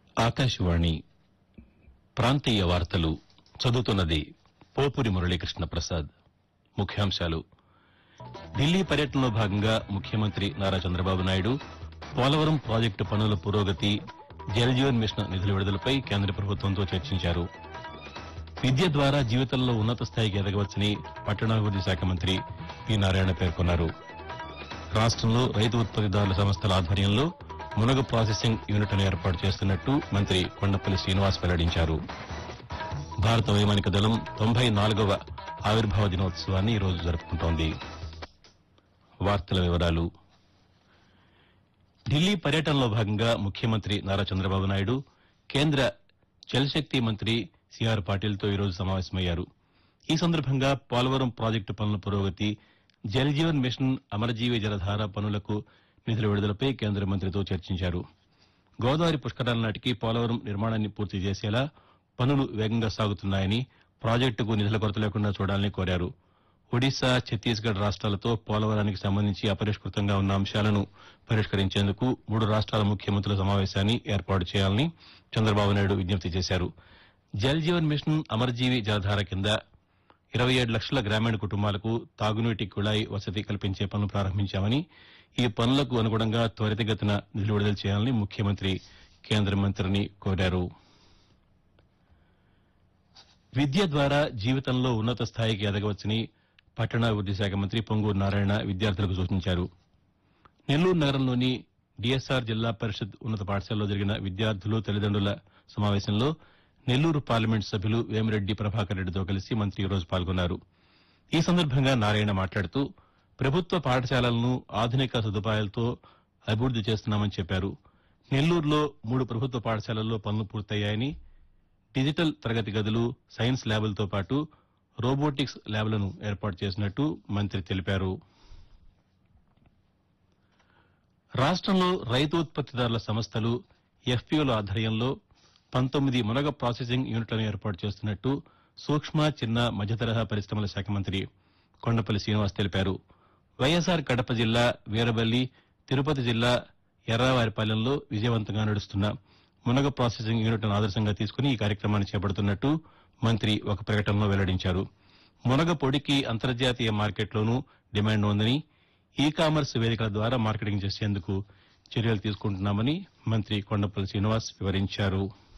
ఆకాశవాణి ప్రాంతీయ వార్తలు చదువుతున్నది పోపురి మురళీకృష్ణ ప్రసాద్ ముఖ్యాంశాలు ఢిల్లీ పర్యటనలో భాగంగా ముఖ్యమంత్రి నారా చంద్రబాబు నాయుడు పోలవరం ప్రాజెక్టు పనుల పురోగతి జలజీవన్ మిషన్ నిధుల విడుదలపై కేంద్ర ప్రభుత్వంతో చర్చించారు విద్య ద్వారా జీవితంలో ఉన్నత స్థాయికి ఎదగవచ్చని పట్టణాభివృద్ది శాఖ మంత్రి పి నారాయణ పేర్కొన్నారు రాష్ట్రంలో రైతు ఉత్పత్తిదారుల సంస్థల ఆధ్వర్యంలో మునగ ప్రాసెసింగ్ యూనిట్ను ఏర్పాటు చేస్తున్నట్టు మంత్రి కొండపల్లి శ్రీనివాస్ వెల్లడించారు భారత వైమానిక దళం తొంభై నాలుగవ ఆవిర్భావ దినోత్సవాన్ని ఈరోజు జరుపుకుంటోంది వార్తల వివరాలు ఢిల్లీ పర్యటనలో భాగంగా ముఖ్యమంత్రి నారా చంద్రబాబు నాయుడు కేంద్ర జలశక్తి మంత్రి సిఆర్ పాటిల్తో ఈరోజు సమావేశమయ్యారు ఈ సందర్భంగా పోలవరం ప్రాజెక్టు పనుల పురోగతి జల్ జీవన్ మిషన్ అమరజీవి జలధార పనులకు నిధుల విడుదలపై కేంద్ర మంత్రితో చర్చించారు గోదావరి పుష్కరాల నాటికి పోలవరం నిర్మాణాన్ని పూర్తి చేసేలా పనులు వేగంగా సాగుతున్నాయని ప్రాజెక్టుకు నిధుల కొరత లేకుండా చూడాలని కోరారు ఒడిశా ఛత్తీస్గఢ్ రాష్ట్రాలతో పోలవరానికి సంబంధించి అపరిష్కృతంగా ఉన్న అంశాలను పరిష్కరించేందుకు మూడు రాష్ట్రాల ముఖ్యమంత్రుల సమావేశాన్ని ఏర్పాటు చేయాలని చంద్రబాబు నాయుడు విజ్ఞప్తి చేశారు జల్ జీవన్ మిషన్ అమరజీవి జలధార కింద ఇరవై ఏడు లక్షల గ్రామీణ కుటుంబాలకు తాగునీటి కుళాయి వసతి కల్పించే పనులు ప్రారంభించామని ఈ పనులకు అనుగుణంగా త్వరితగతిన నిధులు విడుదల చేయాలని ముఖ్యమంత్రి కేంద్ర మంత్రిని కోరారు విద్య ద్వారా జీవితంలో ఉన్నత స్థాయికి ఎదగవచ్చని పట్టణాభివృద్ది శాఖ మంత్రి పొంగూరు నారాయణ విద్యార్థులకు సూచించారు నెల్లూరు నగరంలోని డిఎస్ఆర్ జిల్లా పరిషత్ ఉన్నత పాఠశాలలో జరిగిన విద్యార్థులు తల్లిదండ్రుల సమావేశంలో నెల్లూరు పార్లమెంట్ సభ్యులు వేమిరెడ్డి ప్రభాకర్ రెడ్డితో కలిసి మంత్రి ఈరోజు పాల్గొన్నారు ఈ సందర్భంగా నారాయణ మాట్లాడుతూ ప్రభుత్వ పాఠశాలలను ఆధునిక సదుపాయాలతో అభివృద్ది చేస్తున్నామని చెప్పారు నెల్లూరులో మూడు ప్రభుత్వ పాఠశాలల్లో పనులు పూర్తయ్యాయని డిజిటల్ తరగతి గదులు సైన్స్ ల్యాబులతో పాటు రోబోటిక్స్ ల్యాబ్లను ఏర్పాటు చేసినట్టు మంత్రి తెలిపారు రాష్ట్రంలో రైతు ఉత్పత్తిదారుల సంస్థలు ఎఫ్పీఓల ఆధ్వర్యంలో పంతొమ్మిది మునగ ప్రాసెసింగ్ యూనిట్లను ఏర్పాటు చేస్తున్నట్టు సూక్ష్మ చిన్న మధ్యతరహా పరిశ్రమల శాఖ మంత్రి కొండపల్లి శ్రీనివాస్ తెలిపారు వైఎస్ఆర్ కడప జిల్లా వీరబల్లి తిరుపతి జిల్లా ఎర్రావారిపాలెంలో విజయవంతంగా నడుస్తున్న మునగ ప్రాసెసింగ్ యూనిట్ను ఆదర్శంగా తీసుకుని ఈ కార్యక్రమాన్ని చేపడుతున్నట్టు మంత్రి ఒక ప్రకటనలో వెల్లడించారు మునగ పొడికి అంతర్జాతీయ మార్కెట్లోనూ డిమాండ్ ఉందని ఈ కామర్స్ వేదికల ద్వారా మార్కెటింగ్ చేసేందుకు చర్యలు తీసుకుంటున్నామని మంత్రి కొండపల్లి శ్రీనివాస్ వివరించారు